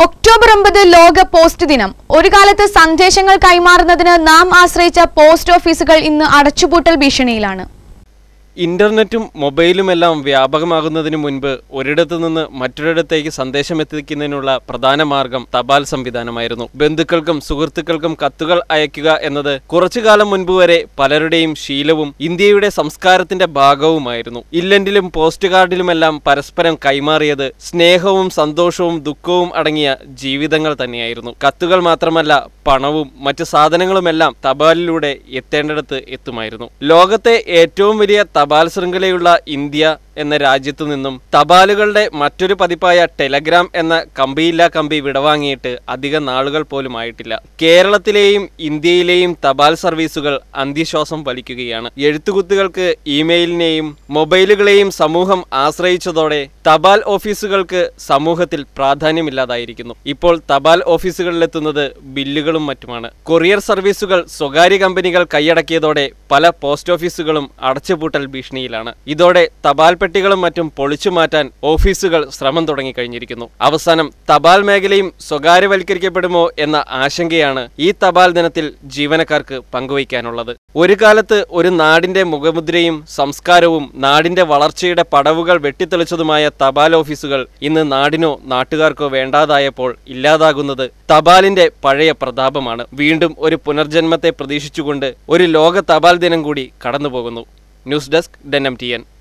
October ഒമ്പത് ലോക post ദിനം ഒരു കാലത്ത് സന്ദേശങ്ങൾ കൈമാറുന്നതിന് നാം ആശ്രയിച്ച പോസ്റ്റ് ഓഫീസുകൾ ഇന്ന് അടച്ചുപൂട്ടൽ ഭീഷണിയിലാണ് ഇന്റർനെറ്റും മൊബൈലുമെല്ലാം വ്യാപകമാകുന്നതിന് മുൻപ് ഒരിടത്തു നിന്ന് മറ്റൊരിടത്തേക്ക് സന്ദേശം എത്തിക്കുന്നതിനുള്ള പ്രധാന മാർഗം തപാൽ സംവിധാനമായിരുന്നു ബന്ധുക്കൾക്കും സുഹൃത്തുക്കൾക്കും കത്തുകൾ അയക്കുക എന്നത് കുറച്ചു കാലം മുൻപ് വരെ പലരുടെയും ശീലവും ഇന്ത്യയുടെ സംസ്കാരത്തിന്റെ ഭാഗവുമായിരുന്നു ഇല്ലന്റിലും പോസ്റ്റ് കാർഡിലുമെല്ലാം പരസ്പരം കൈമാറിയത് സ്നേഹവും സന്തോഷവും ദുഃഖവും അടങ്ങിയ ജീവിതങ്ങൾ തന്നെയായിരുന്നു കത്തുകൾ മാത്രമല്ല പണവും മറ്റ് സാധനങ്ങളുമെല്ലാം തപാലിലൂടെ എത്തേണ്ടിടത്ത് എത്തുമായിരുന്നു ലോകത്തെ ഏറ്റവും വലിയ തപാൽ ശൃംഖലയുള്ള ഇന്ത്യ എന്ന രാജ്യത്തു നിന്നും തപാലുകളുടെ മറ്റൊരു പതിപ്പായ ടെലഗ്രാം എന്ന കമ്പിയില്ലാ കമ്പി വിടവാങ്ങിയിട്ട് അധിക നാളുകൾ പോലും ആയിട്ടില്ല കേരളത്തിലെയും ഇന്ത്യയിലെയും തപാൽ സർവീസുകൾ അന്ത്യശ്വാസം വലിക്കുകയാണ് എഴുത്തുകുത്തുകൾക്ക് ഇമെയിലിനെയും മൊബൈലുകളെയും സമൂഹം ആശ്രയിച്ചതോടെ തപാൽ ഓഫീസുകൾക്ക് സമൂഹത്തിൽ പ്രാധാന്യമില്ലാതായിരിക്കുന്നു ഇപ്പോൾ തപാൽ ഓഫീസുകളിലെത്തുന്നത് ബില്ലുകളും മറ്റുമാണ് കൊറിയർ സർവീസുകൾ സ്വകാര്യ കമ്പനികൾ കൈയടക്കിയതോടെ പല പോസ്റ്റ് ഓഫീസുകളും അടച്ചുപൂട്ടൽ ഭീഷണിയിലാണ് ഇതോടെ തപാൽ പെട്ടികളും മറ്റും പൊളിച്ചു മാറ്റാൻ ഓഫീസുകൾ ശ്രമം തുടങ്ങിക്കഴിഞ്ഞിരിക്കുന്നു അവസാനം തപാൽ മേഖലയും സ്വകാര്യവൽക്കരിക്കപ്പെടുമോ എന്ന ആശങ്കയാണ് ഈ തപാൽ ദിനത്തിൽ ജീവനക്കാർക്ക് പങ്കുവയ്ക്കാനുള്ളത് ഒരു കാലത്ത് ഒരു നാടിന്റെ മുഖമുദ്രയും സംസ്കാരവും നാടിന്റെ വളർച്ചയുടെ പടവുകൾ വെട്ടിത്തെളിച്ചതുമായ തപാൽ ഓഫീസുകൾ ഇന്ന് നാടിനോ നാട്ടുകാർക്കോ വേണ്ടാതായപ്പോൾ ഇല്ലാതാകുന്നത് തപാലിന്റെ പഴയ പ്രതാപമാണ് വീണ്ടും ഒരു പുനർജന്മത്തെ പ്രതീക്ഷിച്ചുകൊണ്ട് ഒരു ലോക തപാൽ ദിനം കൂടി കടന്നുപോകുന്നു ന്യൂസ് ഡെസ്ക് ഡെൻ എം ടി എൻ